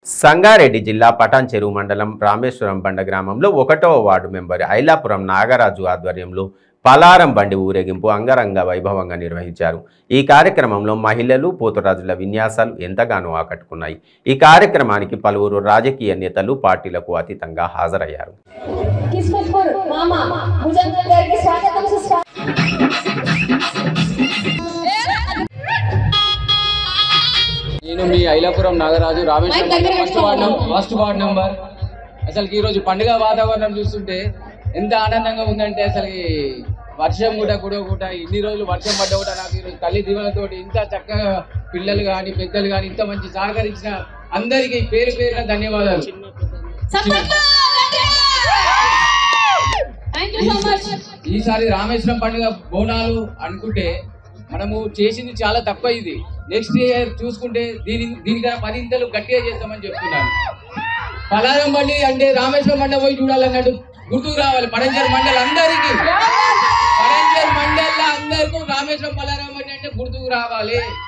సంగారెడ్డి జిల్లా పటాన్ చెరువు మండలం రామేశ్వరం బండ గ్రామంలో ఒకటవ వార్డు మెంబర్ ఐలాపురం నాగరాజు ఆధ్వర్యంలో పలారం బండి ఊరేగింపు అంగరంగ వైభవంగా నిర్వహించారు ఈ కార్యక్రమంలో మహిళలు పోతురాజుల విన్యాసాలు ఎంతగానో ఆకట్టుకున్నాయి ఈ కార్యక్రమానికి పలువురు రాజకీయ నేతలు పార్టీలకు అతీతంగా హాజరయ్యారు కిస్మత్పూర్ మామ ముజంగల్ గారికి స్వాగతం సుస్వాగతం నేను మీ ఐలాపురం నాగరాజు రామేశ్వరం ఫస్ట్ వార్డ్ నం- ఫస్ట్ వార్డ్ నంబర్ అసలు ఈ రోజు పండుగ వాతావరణం చూస్తుంటే ఎంత ఆనందంగా ఉందంటే అసలు ఈ వర్షం కూడా కూడా కూడా ఇన్ని రోజులు వర్షం పడ్డా కూడా నాకు ఈరోజు తల్లి దీవెనతోటి ఇంత చక్కగా పిల్లలు కానీ పెద్దలు కానీ ఇంత మంచి సహకరించిన అందరికీ పేరు పేరున ధన్యవాదాలు థ్యాంక్ యూ సో మచ్ ఈసారి రామేశ్వరం పండుగ బోనాలు అనుకుంటే మనము చేసింది చాలా తక్కువ ఇది నెక్స్ట్ ఇయర్ చూసుకుంటే దీని దీనికన్నా పదింతలు గట్టిగా చేస్తామని చెప్తున్నాను పలారం బండి అంటే రామేశ్వరం మండలి పోయి చూడాలన్నట్టు గుర్తుకు రావాలి పడంజర్ మండలి అందరికీ పడంజర్ మండలి అందరికీ రామేశ్వరం పలారం బండి అంటే గుర్తుకు రావాలి